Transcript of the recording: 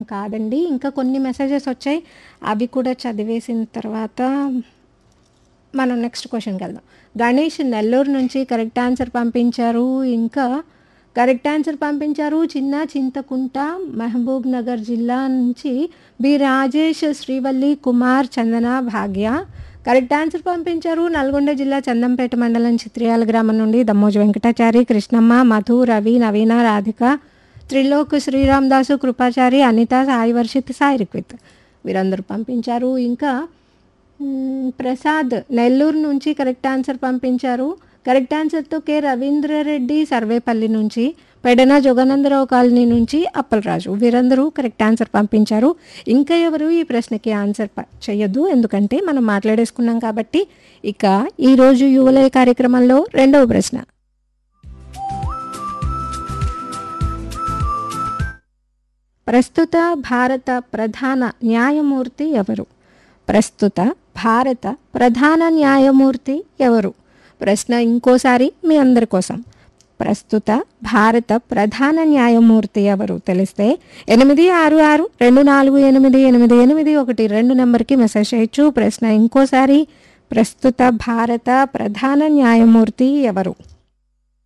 కాదండి ఇంకా కొన్ని మెసేజెస్ వచ్చాయి అవి కూడా చదివేసిన తర్వాత మనం నెక్స్ట్ క్వశ్చన్కి వెళ్దాం గణేష్ నెల్లూరు నుంచి కరెక్ట్ ఆన్సర్ పంపించారు ఇంకా కరెక్ట్ ఆన్సర్ పంపించారు చిన్న చింతకుంట మహబూబ్ నగర్ జిల్లా నుంచి B Rajesh Srivalli Kumar Chandana Bhagya correct answer పంపించారు నల్గొండ జిల్లా చందంపేట మండలం చిత్రియాల గ్రామం నుండి దమ్మోజు వెంకటాచారి కృష్ణమ్మ మధు రవి నవీన రాధిక త్రిలోక్ శ్రీరామ్ దాసు కృపాచారి అనిత సాయి వర్షిత్ సాయి రిక్విత్ వీరందరూ పంపించారు ఇంకా మ్మ్, ప్రసాద్ నెల్లూరు నుంచి కరెక్ట్ ఆన్సర్ పంపించారు కరెక్ట్ ఆన్సర్తో కె రవీంద్రారెడ్డి సర్వేపల్లి నుంచి పెడన జోగానందరావు కాలనీ నుంచి అప్పలరాజు వీరందరూ కరెక్ట్ ఆన్సర్ పంపించారు ఇంకా ఎవరు ఈ ప్రశ్నకి ఆన్సర్ ప- చెయ్యొద్దు ఎందుకంటే మనం మాట్లాడేసుకున్నాం కాబట్టి ఇక ఈరోజు యువలయ కార్యక్రమంలో రెండవ ప్రశ్న ప్రస్తుత భారత ప్రధాన న్యాయమూర్తి ఎవరు ప్రస్తుత భారత ప్రధాన న్యాయమూర్తి ఎవరు ప్రశ్న ఇంకోసారి మీ అందరి కోసం ప్రస్తుత భారత ప్రధాన న్యాయమూర్తి ఎవరు తెలిస్తే ఎనిమిది ఆరు ఆరు రెండు నాలుగు ఎనిమిది ఎనిమిది ఎనిమిది ఒకటి రెండు నెంబర్కి మెసేజ్ చేయొచ్చు ప్రశ్న ఇంకోసారి ప్రస్తుత భారత ప్రధాన న్యాయమూర్తి ఎవరు